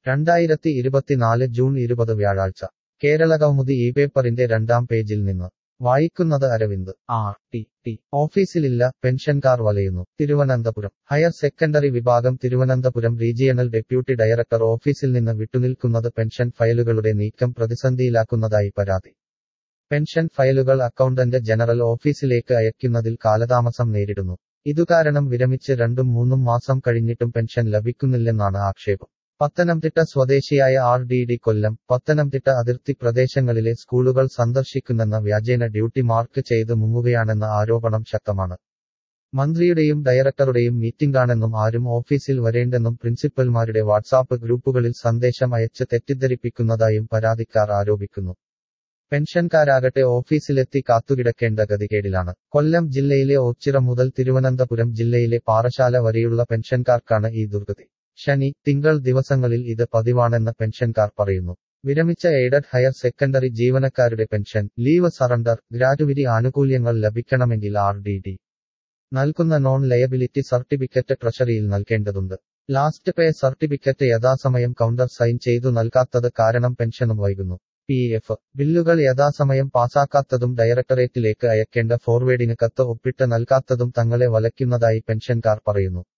രണ്ടായിരത്തി ഇരുപത്തിനാല് ജൂൺ ഇരുപത് വ്യാഴാഴ്ച കേരള കൗമുദി ഈ പേപ്പറിന്റെ രണ്ടാം പേജിൽ നിന്ന് വായിക്കുന്നത് അരവിന്ദ് ആർ ടി ടി ഓഫീസിലില്ല പെൻഷൻകാർ വലയുന്നു തിരുവനന്തപുരം ഹയർ സെക്കൻഡറി വിഭാഗം തിരുവനന്തപുരം റീജിയണൽ ഡെപ്യൂട്ടി ഡയറക്ടർ ഓഫീസിൽ നിന്ന് വിട്ടുനിൽക്കുന്നത് പെൻഷൻ ഫയലുകളുടെ നീക്കം പ്രതിസന്ധിയിലാക്കുന്നതായി പരാതി പെൻഷൻ ഫയലുകൾ അക്കൗണ്ടന്റ് ജനറൽ ഓഫീസിലേക്ക് അയക്കുന്നതിൽ കാലതാമസം നേരിടുന്നു ഇതുകാരണം വിരമിച്ച് രണ്ടും മൂന്നും മാസം കഴിഞ്ഞിട്ടും പെൻഷൻ ലഭിക്കുന്നില്ലെന്നാണ് ആക്ഷേപം പത്തനംതിട്ട സ്വദേശിയായ R D D Kollam Pathanamthitta അതിർത്തി പ്രദേശങ്ങളിലെ സ്കൂളുകൾ സന്ദർശിക്കുന്നെന്ന വ്യാജേന ഡ്യൂട്ടി മാർക്ക് ചെയ്ത് മുങ്ങുകയാണെന്ന ആരോപണം ശക്തമാണ് മന്ത്രിയുടെയും ഡയറക്ടറുടെയും മീറ്റിംഗാണെന്നും ആരും ഓഫീസിൽ വരേണ്ടെന്നും പ്രിൻസിപ്പൽമാരുടെ വാട്സാപ്പ് ഗ്രൂപ്പുകളിൽ സന്ദേശം അയച്ച് തെറ്റിദ്ധരിപ്പിക്കുന്നതായും പരാതിക്കാർ ആരോപിക്കുന്നു പെൻഷൻകാരാകട്ടെ ഓഫീസിലെത്തി കാത്തുകിടക്കേണ്ട ഗതികേടിലാണ് കൊല്ലം ജില്ലയിലെ ഓച്ചിറ മുതൽ തിരുവനന്തപുരം ജില്ലയിലെ പാറശാല വരെയുള്ള പെൻഷൻകാർക്കാണ് ഈ ദുർഗതി ശനി തിങ്കൾ ദിവസങ്ങളിൽ ഇത് പതിവാണെന്ന് പെൻഷൻകാർ പറയുന്നു വിരമിച്ച എയ്ഡഡ് ഹയർ സെക്കൻഡറി ജീവനക്കാരുടെ പെൻഷൻ ലീവ് സറണ്ടർ ഗ്രാറ്റുവിറ്റി ആനുകൂല്യങ്ങൾ ലഭിക്കണമെങ്കിൽ ആർ ഡി ഡി നൽകുന്ന നോൺ ലയബിലിറ്റി സർട്ടിഫിക്കറ്റ് ട്രഷറിയിൽ നൽകേണ്ടതുണ്ട് ലാസ്റ്റ് പേ സർട്ടിഫിക്കറ്റ് യഥാസമയം കൗണ്ടർ സൈൻ ചെയ്തു നൽകാത്തത് കാരണം പെൻഷനും വൈകുന്നു പി എഫ് ബില്ലുകൾ യഥാസമയം പാസാക്കാത്തതും ഡയറക്ടറേറ്റിലേക്ക് അയക്കേണ്ട ഫോർവേഡിന് കത്ത് ഒപ്പിട്ട് നൽകാത്തതും തങ്ങളെ വലയ്ക്കുന്നതായി പെൻഷൻകാർ പറയുന്നു